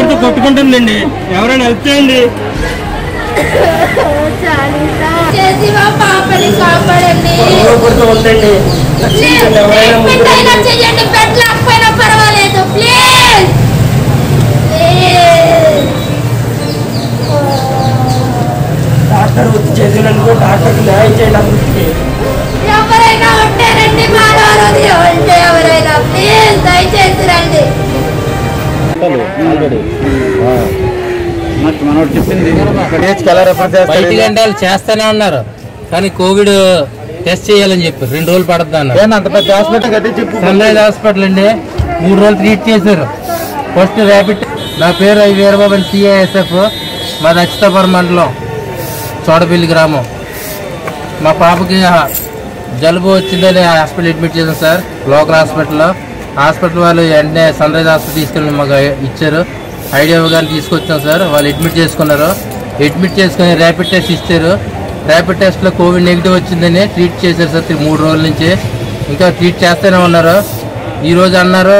పిల్లలతో కొట్టుకుంటుందండి ఎవరైనా హెల్ప్ చేయండి చేసి మా పాపని కాపాడండి కొడుతూ ఉండండి రక్షించండి ఎవరైనా ముందు ట్రీట్మెంట్ అయినా రండి. చెయ్యండి బెడ్ లేకపోయినా పర్వాలేదు ప్లీజ్ డాక్టర్ వచ్చి చేసినందుకు డాక్టర్కి న్యాయం చేయండి అందరికీ ఎవరైనా ఉంటే రండి మానవరోధి ఉంటే ఎవరైనా ప్లీజ్ దయచేసి రండి మనోడు చెప్పింది బయటికి అంటే వాళ్ళు చేస్తానే ఉన్నారు కానీ కోవిడ్ టెస్ట్ చేయాలని చెప్పి రెండు రోజులు పడద్దు అన్నారు అంత పెద్ద హాస్పిటల్ కట్టి చెప్పు సన్ రైజ్ హాస్పిటల్ అండి మూడు రోజులు ట్రీట్ చేశారు ఫస్ట్ ర్యాపిడ్ నా పేరు ఐ వీరబాబు అని సిఐఎస్ఎఫ్ మా నచ్చితాపురం మండలం చోడపల్లి గ్రామం మా పాపకి జలుబు వచ్చిందని హాస్పిటల్ అడ్మిట్ చేశాం సార్ లోకల్ హాస్పిటల్లో హాస్పిటల్ వాళ్ళు వెంటనే సన్ రైజ్ హాస్పిటల్ తీసుకెళ్ళి మాకు ఇచ్చారు ఐడియా కానీ తీసుకొచ్చాం సార్ వాళ్ళు అడ్మిట్ చేసుకున్నారు అడ్మిట్ చేసుకుని ర్యాపిడ్ టెస్ట్ ఇచ్చారు ర్యాపిడ్ టెస్ట్లో కోవిడ్ నెగిటివ్ వచ్చిందని ట్రీట్ చేశారు సార్ త్రీ- మూడు రోజుల నుంచి ఇంకా ట్రీట్ చేస్తూనే ఉన్నారు ఈ రోజు అన్నారు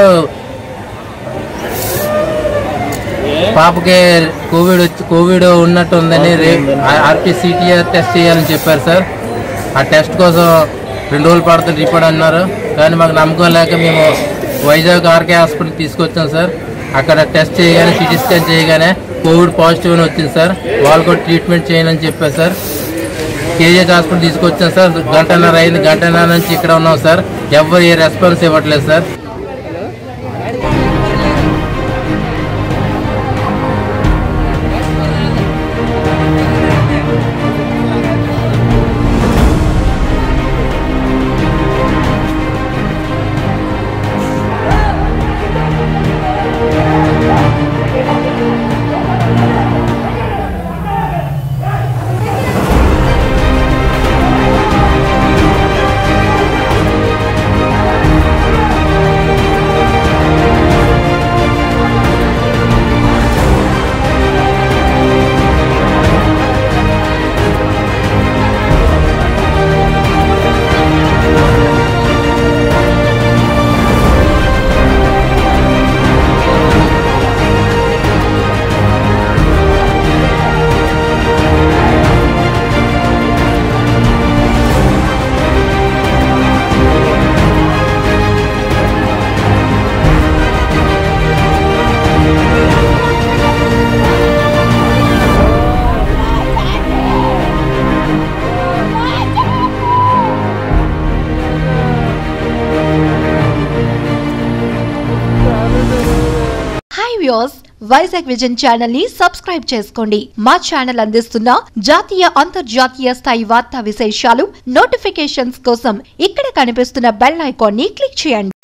పాపకి కోవిడ్ వచ్చి కోవిడ్ ఉన్నట్టు ఉందని రే ఆర్టీసీటీఆర్ టెస్ట్ చేయాలని చెప్పారు సార్ ఆ టెస్ట్ కోసం రెండు రోజులు పడుతుంది రిపోర్ట్ అన్నారు కానీ మాకు నమ్మకం లేక మేము వైజాగ్ ఆర్కే హాస్పిటల్ తీసుకొచ్చాం సార్ అక్కడ టెస్ట్ చేయగానే సిటీ స్కాన్ చేయగానే కోవిడ్ పాజిటివ్ అని వచ్చింది సార్ వాళ్ళు కూడా ట్రీట్మెంట్ చేయాలని చెప్పారు సార్ కేజీహెచ్ హాస్పిటల్ తీసుకొచ్చాం సార్ గంటన్నర అయింది గంటన్నర నుంచి ఇక్కడ ఉన్నాం సార్ ఎవరు ఏ రెస్పాన్స్ ఇవ్వట్లేదు sir hi views Vizag Vision channel ని సబ్స్క్రైబ్ చేసుకోండి మా ఛానల్ అందిస్తున్న జాతీయ అంతర్జాతీయ స్థాయి వార్తా విశేషాలు నోటిఫికేషన్స్ కోసం ఇక్కడ కనిపిస్తున్న బెల్ ఐకాన్ ని క్లిక్ చేయండి